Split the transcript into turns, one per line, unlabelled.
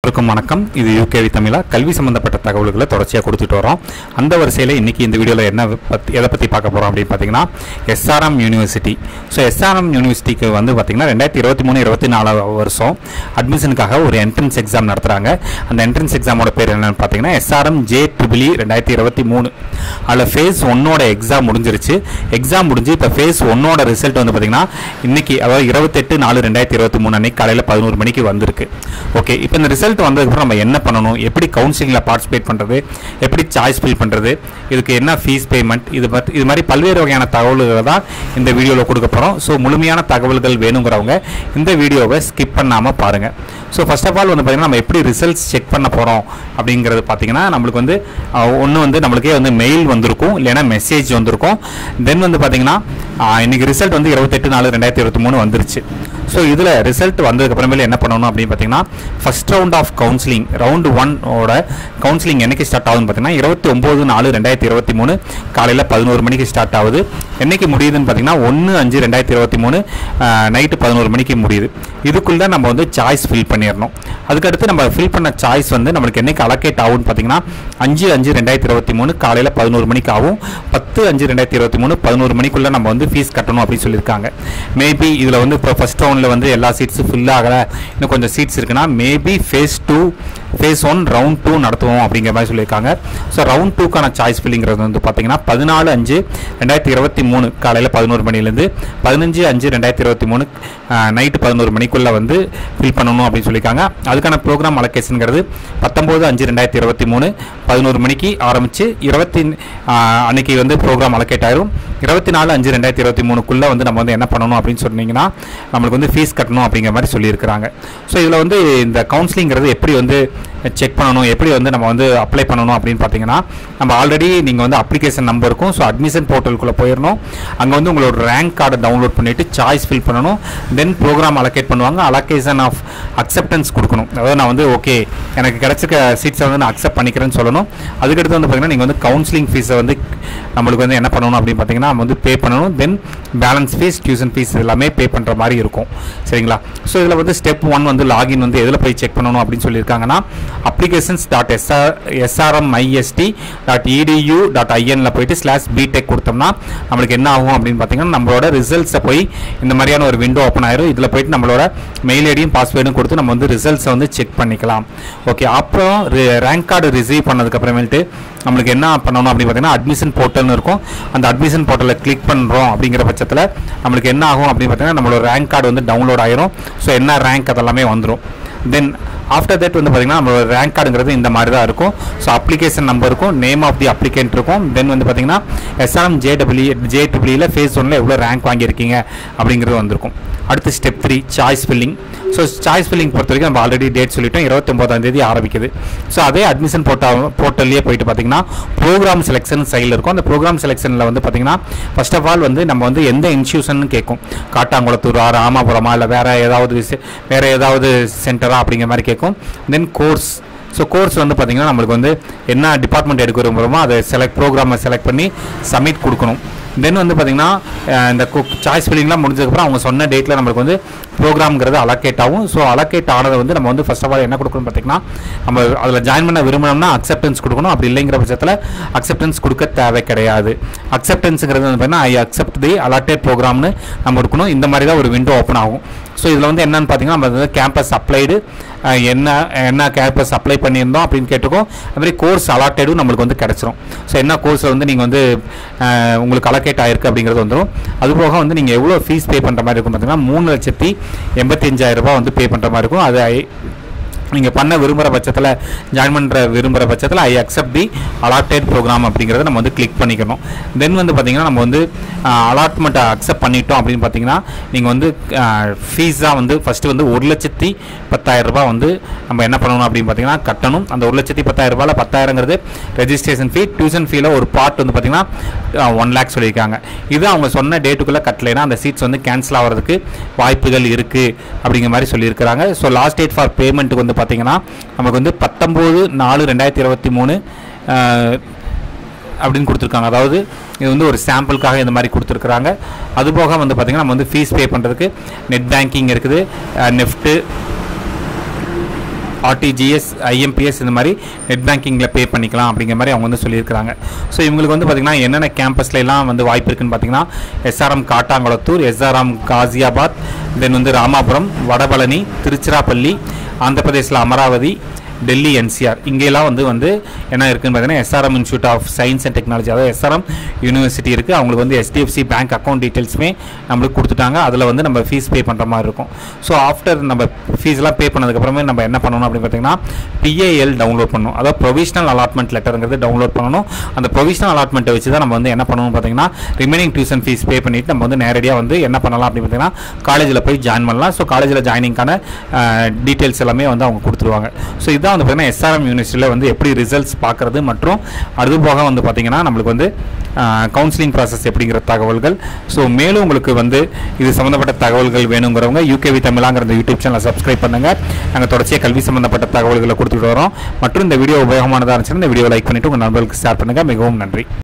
அனைவருக்கும் வணக்கம் இது யூகேவி தமிழா கல்வி சம்பந்தப்பட்ட தகவல்களை தொடர்ச்சியாக கொடுத்துட்டு வரோம் அந்த வரிசையில் இன்னைக்கு இந்த வீடியோவில் என்ன பத்தி எதை பற்றி பார்க்க போகிறோம் அப்படின்னு பார்த்தீங்கன்னா எஸ்ஆர்எம் யூனிவர்சிட்டி ஸோ எஸ்ஆர்எம் யூனிவர்சிட்டிக்கு வந்து பார்த்தீங்கன்னா ரெண்டாயிரத்தி இருபத்தி மூணு இருபத்தி நாலாவது வருஷம் அட்மிஷனுக்காக ஒரு என்ட்ரன்ஸ் எக்ஸாம் நடத்துகிறாங்க அந்த என்ட்ரன்ஸ் எக்ஸாமோட பேர் என்னன்னு பார்த்தீங்கன்னா எஸ்ஆர்எம் ஜே ட்ரிபிளி ரெண்டாயிரத்தி இருபத்தி மூணு அதில் ஃபேஸ் ஒன்னோட எக்ஸாம் முடிஞ்சிருச்சு எக்ஸாம் முடிஞ்சு இப்போ ஃபேஸ் ஒன்னோட ரிசல்ட் வந்து பார்த்தீங்கன்னா இன்னைக்கு அதாவது இருபத்தெட்டு நாலு ரெண்டாயிரத்தி இருபத்தி மூணு அன்னைக்கு காலையில் பதினோரு மணிக்கு வந்திருக்கு ஓகே இப்போ இந்த ரிசல்ட் வந்ததுக்கப்புறம் நம்ம என்ன பண்ணணும் எப்படி கவுன்சிலிங்கில் பார்ட்டிசிபேட் பண்ணுறது எப்படி சாய்ஸ் ஃபில் பண்ணுறது இதுக்கு என்ன ஃபீஸ் பேமெண்ட் இது பற்றி இது மாதிரி பல்வேறு வகையான தகவல்களை தான் இந்த வீடியோவில் கொடுக்க போகிறோம் ஸோ முழுமையான தகவல்கள் வேணுங்கிறவங்க இந்த வீடியோவை ஸ்கிப் பண்ணாமல் பாருங்கள் ஸோ ஃபர்ஸ்ட் ஆஃப் ஆல் வந்து பார்த்தீங்கன்னா நம்ம எப்படி ரிசல்ட்ஸ் செக் பண்ண போகிறோம் அப்படிங்கிறது பார்த்தீங்கன்னா நம்மளுக்கு வந்து ஒன்று வந்து நம்மளுக்கே வந்து மெயில் வந்திருக்கும் இல்லைன்னா மெசேஜ் வந்திருக்கும் தென் வந்து பார்த்தீங்கன்னா ஆஹ், இன்னைக்கு ரிசல்ட் வந்து இருபத்தெட்டு நாலு ரெண்டாயிரத்தி இருபத்தி மூணு வந்துருச்சு ஸோ இதில் ரிசல்ட் வந்ததுக்கு அப்புறமேல என்ன பண்ணணும் அப்படின்னு பார்த்தீங்கன்னா first round of counselling round one ஓட கவுன்சிலிங் என்னைக்கு ஸ்டார்ட் ஆகுதுன்னு பார்த்தீங்கன்னா இருபத்தி ஒம்பது நாலு ரெண்டாயிரத்தி இருபத்தி மூணு காலையில் பதினோரு மணிக்கு ஸ்டார்ட் ஆகுது என்னைக்கு முடியுதுன்னு பார்த்தீங்கன்னா ஒன்று அஞ்சு ரெண்டாயிரத்தி இருபத்தி மூணு நைட்டு பதினோரு மணிக்கு முடியுது இதுக்குள்ள நம்ம வந்து சாய்ஸ் ஃபில் பண்ணிடணும் அதுக்கடுத்து நம்ம ஃபில் பண்ண சாய்ஸ் வந்து நம்மளுக்கு என்னைக்கு அலோகேட் ஆகும்னு பார்த்தீங்கன்னா அஞ்சு அஞ்சு ரெண்டாயிரத்தி இருபத்தி மூணு காலையில் பதினோரு மணிக்கு ஆகும் பத்து அஞ்சு ரெண்டாயிரத்தி இருபத்தி மூணு பதினோரு மணிக்குள்ள நம்ம வந்து ஃபீஸ் கட்டணும் அப்படின்னு சொல்லியிருக்காங்க மேபி இதில் வந்து இப்போ ஃபர்ஸ்ட் ரவுண்டில் வந்து எல்லா சீட்ஸும் ஃபில் ஆகலை இன்னும் கொஞ்சம் சீட்ஸ் இருக்குன்னா maybe phase two phase one round two நடத்துவோம் அப்படிங்கிற மாதிரி சொல்லியிருக்காங்க ஸோ ரவுண்ட் டூக்கான சாய்ஸ் ஃபில்லிங்கிறது வந்து பார்த்தீங்கன்னா பதினாலு அஞ்சு ரெண்டாயிரத்தி இருபத்தி மூணு காலையில் பதினோரு மணிலேருந்து பதினஞ்சு அஞ்சு ரெண்டாயிரத்தி இருபத்தி மூணு நைட்டு பதினோரு மணிக்குள்ளே வந்து ஃபில் பண்ணணும் அப்படின்னு சொல்லியிருக்காங்க அதுக்கான ப்ரோக்ராம் அலோகேஷனுங்கிறது பத்தொம்போது அஞ்சு ரெண்டாயிரத்தி இருபத்தி மூணு பதினோரு மணிக்கு ஆரம்பித்து இருபத்தி அன்னைக்கு வந்து ப்ரோக்ராம் அலோகேட் ஆயிரும் இருபத்தி நாலு அஞ்சு ரெண்டாயிரத்தி இருபத்தி மூணுக்குள்ளே வந்து நம்ம வந்து என்ன பண்ணணும் அப்படின்னு சொன்னீங்கன்னா நம்மளுக்கு வந்து ஃபீஸ் கட்டணும் அப்படிங்கிற மாதிரி சொல்லியிருக்கிறாங்க ஸோ இதில் வந்து இந்த கவுன்சிலிங்கிறது எப்படி வந்து செக் பண்ணணும் எப்படி வந்து நம்ம வந்து அப்ளை பண்ணணும் அப்படின்னு பார்த்தீங்கன்னா நம்ம ஆல்ரெடி நீங்கள் வந்து அப்ளிகேஷன் நம்பர் இருக்கும் ஸோ அட்மிஷன் போர்ட்டலுக்குள்ளே போயிடணும் அங்கே வந்து உங்களோட ரேங்க் கார்டை டவுன்லோட் பண்ணிவிட்டு சாய்ஸ் ஃபில் பண்ணணும் தென் ப்ரோக்ராம் அலோகேட் பண்ணுவாங்க அலோகேஷன் ஆஃப் அக்செப்டன்ஸ் கொடுக்கணும் அதாவது நான் வந்து ஓகே எனக்கு கிடைச்சிருக்க சீட்ஸை வந்து நான் அக்செப்ட் பண்ணிக்கிறேன்னு சொல்லணும் அதுக்கடுத்து வந்து பார்த்தீங்கன்னா நீங்கள் வந்து கவுன்சிலிங் ஃபீஸை வந்து நம்மளுக்கு வந்து என்ன பண்ணணும் அப்படின்னு பார்த்தீங்கன்னா நம்ம வந்து பே பண்ணணும் then balance fees tuition fees எல்லாமே பே பண்ணுற மாதிரி இருக்கும் சரிங்களா ஸோ இதில் வந்து ஸ்டெப் ஒன் வந்து லாகின் வந்து எதில் போய் செக் பண்ணணும் அப்படின்னு சொல்லியிருக்காங்கன்னா applications dot SR SRM IST dot edu dot ஐஎனில் போயிட்டு ஸ்லாஷ் பிடெக் கொடுத்தோம்னா நம்மளுக்கு என்ன ஆகும் அப்படின்னு பார்த்தீங்கன்னா நம்மளோட ரிசல்ட்ஸை போய் இந்த மாதிரியான ஒரு விண்டோ ஓப்பன் ஆயிரும் இதில் போயிட்டு நம்மளோட மெயில் ஐடியும் பாஸ்வேர்டும் கொடுத்து நம்ம வந்து ரிசல்ட்ஸை வந்து செக் பண்ணிக்கலாம் ஓகே அப்புறம் ரேங்க் கார்டு ரிசீவ் பண்ணதுக்கு அப்புறமேல்ட்டு நம்மளுக்கு என்ன பண்ணணும் அப்படின்னு பார்த்தீங்கன்னா அட்மிஷன் போர்ட்டல்னு இருக்கும் அந்த அட்மிஷன் போர்ட்டலில் கிளிக் பண்ணுறோம் அப்படிங்கிற பட்சத்தில் நம்மளுக்கு என்ன ஆகும் அப்படின்னு பார்த்தீங்கன்னா நம்மளோட ரேங்க் கார்டு வந்து டவுன்லோட் ஆயிரும் ஸோ என்ன ரேங்க் அதெல்லாமே வந்துடும் தென் ஆஃப்டர் தட் வந்து பார்த்தீங்கன்னா நம்மளோட ரேங்க் கார்டுங்கிறது இந்த மாதிரி தான் இருக்கும் ஸோ அப்ளிகேஷன் நம்பர் இருக்கும் நேம் ஆஃப் தி அப்ளிகேண்ட் இருக்கும் தென் வந்து பார்த்தீங்கன்னா எஸ்ஆர்எம் ஜேடபிள்யூ ஜே ட்ரிபிளியில் ஃபேஸ் ஒன்ல எவ்வளோ ரேங்க் வாங்கியிருக்கீங்க அப்படிங்கிறது வந்திருக்கும் அடுத்து step three choice filling so choice filling பொறுத்த வரைக்கும் நம்ம ஆல்ரெடி டேட் சொல்லிட்டோம் இருபத்தொம்போதாம் தேதி ஆரம்பிக்குது ஸோ அதே அட்மிஷன் போர்ட்டல் போர்ட்டல்லே போயிட்டு பார்த்தீங்கன்னா ப்ரோக்ராம் செலெக்ஷன் சைடில் இருக்கும் அந்த ப்ரோக்ராம் செலெக்ஷனில் வந்து பார்த்தீங்கன்னா ஃபர்ஸ்ட் ஆஃப் ஆல் வந்து நம்ம வந்து எந்த இன்ஸ்டியூஷன் கேட்கும் காட்டாங்குளத்தூரா ராமாபுரமா இல்லை வேற ஏதாவது சி- வேற ஏதாவது சென்டரா அப்படிங்கிற மாதிரி கேட்கும் தென் கோர்ஸ் ஸோ கோர்ஸ் வந்து பார்த்தீங்கன்னா நம்மளுக்கு வந்து என்ன டிபார்ட்மெண்ட் எடுக்க விரும்புகிறோமோ அதை செலக்ட் ப்ரோக்ராமை செலக்ட் பண்ணி சப்மிட் கொடுக்கணும் தென் வந்து பார்த்தீங்கன்னா அஹ், இந்த சாய்ஸ் ஃபில்லிங்லாம் முடிஞ்சதுக்கப்புறம் அவங்க சொன்ன டேட்டில் நம்மளுக்கு வந்து ப்ரோக்ராம்ங்கிறது அலோகேட் ஆகும் ஸோ அலோகேட் ஆனதை வந்து நம்ம வந்து ஃபர்ஸ்ட் ஆஃப் ஆல் என்ன கொடுக்கணும் பார்த்தீங்கன்னா நம்ம அதில் ஜாயின் பண்ண விரும்பினோம்னா அக்செப்டன்ஸ் கொடுக்கணும் அப்படி இல்லைங்கிற பட்சத்தில் அக்செப்டன்ஸ் கொடுக்க தேவை கிடையாது அக்செப்டன்ஸுங்கிறது வந்து பார்த்தீங்கன்னா ஐ அக்செப்ட் தி அலாட்டட் ப்ரோக்ராம்னு நம்ம கொடுக்கணும் இந்த மாதிரி தான் ஒரு விண்டோ ஓப்பன் ஆகும் ஸோ இதில் வந்து என்னன்னு பார்த்தீங்கன்னா நம்ம வந்து கேம்பஸ் அப்ளைடு என்ன என்ன கேம்பஸ் அப்ளை பண்ணியிருந்தோம் அப்படின்னு கேட்டிருக்கோம் அது மாதிரி கோர்ஸ் அலாட்டடும் நம்மளுக்கு வந்து கிடச்சிரும் ஸோ என்ன கோர்ஸில் வந்து நீங்கள் வந்து அஹ், உங்களுக்கு அலோகேட் ஆயிருக்கு அப்படிங்கிறது வந்துடும் அதுபோக வந்து நீங்கள் எவ்வளோ ஃபீஸ் பே பண்ணுற மாதிரி இருக்கும் பார்த்தீங்கன்னா மூணு லட்சத்தி எண்பத்தி அஞ்சாயிரம் ரூபாய் வந்து பே பண்ணுற மாதிரி இருக்கும் அது ஐ- நீங்கள் பண்ண விரும்புகிற பட்சத்தில் ஜாயின் பண்ணுற விரும்புகிற பட்சத்தில் I accept the allotted programme அப்படிங்கிறத நம்ம வந்து கிளிக் பண்ணிக்கணும் தென் வந்து பார்த்தீங்கன்னா நம்ம வந்து அலாட்மெண்ட்டை அக்செப்ட் பண்ணிட்டோம் அப்படின்னு பார்த்தீங்கன்னா நீங்கள் வந்து ஃபீஸாக வந்து ஃபஸ்ட்டு வந்து ஒரு லட்சத்தி பத்தாயிரம் ரூபாய் வந்து நம்ம என்ன பண்ணணும் அப்படின்னு பார்த்தீங்கன்னா கட்டணும் அந்த ஒரு லட்சத்தி பத்தாயிரம் ரூபாயில் பத்தாயிரங்கிறது ரெஜிஸ்ட்ரேஷன் ஃபீ டியூஷன் ஃபீல ஒரு பார்ட் வந்து பார்த்தீங்கன்னா ஒன் லேக் சொல்லியிருக்காங்க இது அவங்க சொன்ன டேட்டுக்குள்ளே கட்டலைன்னா அந்த சீட்ஸ் வந்து கேன்சல் ஆகிறதுக்கு வாய்ப்புகள் இருக்குது அப்படிங்கிற மாதிரி சொல்லியிருக்கிறாங்க ஸோ லாஸ்ட் டேட் ஃபார் பேமெண்ட்டுக்கு வந்து பார்த்தீங்கன்னா நமக்கு வந்து பத்தொம்போது நாலு ரெண்டாயிரத்தி இருபத்தி மூணு அப்படின்னு கொடுத்துருக்காங்க அதாவது இது வந்து ஒரு சாம்பிளுக்காக இந்த மாதிரி கொடுத்துருக்குறாங்க அதுபோக வந்து பார்த்திங்கன்னா நம்ம வந்து ஃபீஸ் பே பண்ணுறதுக்கு நெட் பேங்கிங் இருக்குது நெஃப்ட்டு ஆர்டிஜிஎஸ் ஐஎம்பிஎஸ் இந்த மாதிரி நெட் பேங்கிங்கில் பே பண்ணிக்கலாம் அப்படிங்கிற மாதிரி அவங்க வந்து சொல்லியிருக்கிறாங்க ஸோ இவங்களுக்கு வந்து பார்த்திங்கன்னா என்னென்ன கேம்பஸ்ல எல்லாம் வந்து வாய்ப்பு இருக்குன்னு பார்த்தீங்கன்னா SRM Kattankulathur SRM Ghaziabad then வந்து ராமாபுரம் வடபழனி திருச்சிராப்பள்ளி ஆந்திர பிரதேசில் அமராவதி டெல்லி என்சிஆர் இங்கெல்லாம் வந்து வந்து என்ன இருக்குன்னு பார்த்தீங்கன்னா SRM institute of science and technology அதாவது எஸ்ஆர்எம் யூனிவர்சிட்டி இருக்குது அவங்களுக்கு வந்து எஸ்டிஎஃப்சி பேங்க் அக்கௌண்ட் டீட்டெயில்ஸுமே நம்மளுக்கு கொடுத்துட்டாங்க அதில் வந்து நம்ம ஃபீஸ் பே பண்ணுற மாதிரி இருக்கும் ஸோ ஆஃப்டர் நம்ம ஃபீஸ்லாம் பே பண்ணதுக்கப்புறமே நம்ம என்ன பண்ணணும் அப்படின்னு பார்த்தீங்கன்னா பிஏஎல் டவுன்லோட் பண்ணணும் அதாவது ப்ரொவிஷனல் அலாட்மெண்ட் லெட்டருங்கிறது டவுன்லோட் பண்ணணும் அந்த ப்ரொவிஷனல் அலாட்மெண்ட்டை வச்சு தான் நம்ம வந்து என்ன பண்ணணும் பார்த்தீங்கன்னா ரிமைனிங் டியூஷன் ஃபீஸ் பே பண்ணிட்டு நம்ம வந்து நேரடியாக வந்து என்ன பண்ணலாம் அப்படின்னு பார்த்தீங்கன்னா காலேஜில் போய் ஜாயின் பண்ணலாம் ஸோ காலேஜில் ஜாயினிங்கான டீட்டெயில்ஸ் எல்லாமே வந்து அவங்க கொடுத்துருவாங்க ஸோ இதான் வந்து பார்த்தீங்கன்னா எஸ்ஆர்எம் யூனிவர்சிட்டியில் வந்து எப்படி ரிசல்ட்ஸ் பார்க்குறது மற்றும் அது போக வந்து பார்த்தீங்கன்னா நம்மளுக்கு வந்து கவுன்சிலிங் ப்ராசஸ் எப்படிங்கிற தகவல்கள் ஸோ மேலும் உங்களுக்கு வந்து இது சம்மந்தப்பட்ட தகவல்கள் வேணுங்கிறவங்க யூகேவி தமிழாங்கிற இந்த யூடியூப் சேனலை சப்ஸ்கிரைப் பண்ணுங்கள் நாங்கள் தொடர்ச்சியாக கல்வி சம்மந்தப்பட்ட தகவல்களை கொடுத்துட்டு வரோம் மற்றும் இந்த வீடியோ உபயோகமானதாக இருந்துச்சுன்னா இந்த வீடியோ லைக் பண்ணிவிட்டு உங்கள் நண்பர்களுக்கு ஷேர் பண்ணுங்கள் மிகவும் நன்றி